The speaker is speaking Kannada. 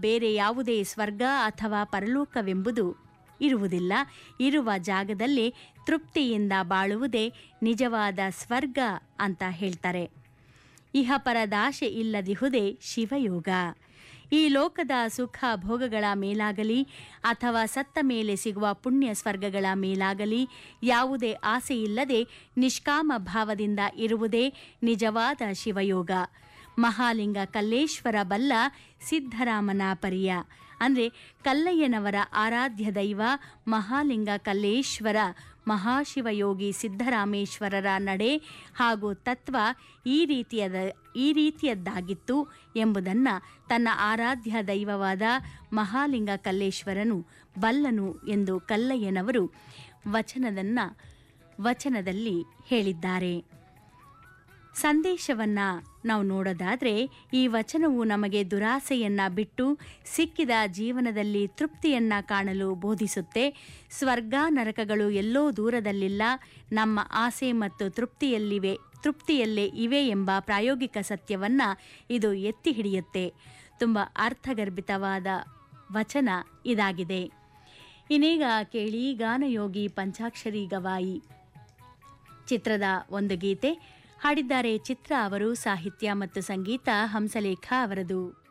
ಬೇರೆ ಯಾವುದೇ ಸ್ವರ್ಗ ಅಥವಾ ಪರಲೋಕವೆಂಬುದು ಇರುವುದಿಲ್ಲ ಇರುವ ಜಾಗದಲ್ಲಿ ತೃಪ್ತಿಯಿಂದ ಬಾಳುವುದೇ ನಿಜವಾದ ಸ್ವರ್ಗ ಅಂತ ಹೇಳ್ತಾರೆ ಇಹಪರದಾಶೆ ಇಲ್ಲದಿಹುದೇ ಶಿವಯೋಗ ಈ ಲೋಕದ ಸುಖ ಭೋಗಗಳ ಮೇಲಾಗಲಿ ಅಥವಾ ಸತ್ತ ಮೇಲೆ ಸಿಗುವ ಪುಣ್ಯ ಸ್ವರ್ಗಗಳ ಮೇಲಾಗಲಿ ಯಾವುದೇ ಆಸೆಯಿಲ್ಲದೆ ನಿಷ್ಕಾಮ ಭಾವದಿಂದ ಇರುವುದೇ ನಿಜವಾದ ಶಿವಯೋಗ ಮಹಾಲಿಂಗ ಕಲ್ಲೇಶ್ವರ ಬಲ್ಲ ಸಿದ್ಧರಾಮನ ಪರಿಯ ಅಂದರೆ ಕಲ್ಲಯ್ಯನವರ ಆರಾಧ್ಯ ದೈವ ಮಹಾಲಿಂಗ ಕಲ್ಲೇಶ್ವರ ಮಹಾಶಿವಯೋಗಿ ಸಿದ್ದರಾಮೇಶ್ವರರ ನಡೆ ಹಾಗೂ ತತ್ವ ಈ ರೀತಿಯದ ಈ ರೀತಿಯದ್ದಾಗಿತ್ತು ಎಂಬುದನ್ನು ತನ್ನ ಆರಾಧ್ಯ ದೈವವಾದ ಮಹಾಲಿಂಗ ಕಲ್ಲೇಶ್ವರನು ಬಲ್ಲನು ಎಂದು ಕಲ್ಲಯ್ಯನವರು ವಚನದನ್ನ ವಚನದಲ್ಲಿ ಹೇಳಿದ್ದಾರೆ ಸಂದೇಶವನ್ನ ನಾವು ನೋಡೋದಾದ್ರೆ ಈ ವಚನವು ನಮಗೆ ದುರಾಸೆಯನ್ನ ಬಿಟ್ಟು ಸಿಕ್ಕಿದ ಜೀವನದಲ್ಲಿ ತೃಪ್ತಿಯನ್ನ ಕಾಣಲು ಬೋಧಿಸುತ್ತೆ ಸ್ವರ್ಗ ನರಕಗಳು ಎಲ್ಲೋ ದೂರದಲ್ಲಿಲ್ಲ ನಮ್ಮ ಆಸೆ ಮತ್ತು ತೃಪ್ತಿಯಲ್ಲಿವೆ ತೃಪ್ತಿಯಲ್ಲೇ ಇವೆ ಎಂಬ ಪ್ರಾಯೋಗಿಕ ಸತ್ಯವನ್ನ ಇದು ಎತ್ತಿ ಹಿಡಿಯುತ್ತೆ ತುಂಬ ಅರ್ಥಗರ್ಭಿತವಾದ ವಚನ ಇದಾಗಿದೆ ಇನ್ನೀಗ ಕೇಳಿ ಗಾನಯೋಗಿ ಪಂಚಾಕ್ಷರಿ ಗವಾಯಿ ಚಿತ್ರದ ಒಂದು ಗೀತೆ ಹಾಡಿದ್ದಾರೆ ಚಿತ್ರ ಅವರು ಸಾಹಿತ್ಯ ಮತ್ತು ಸಂಗೀತ ಹಂಸಲೇಖ ಅವರದು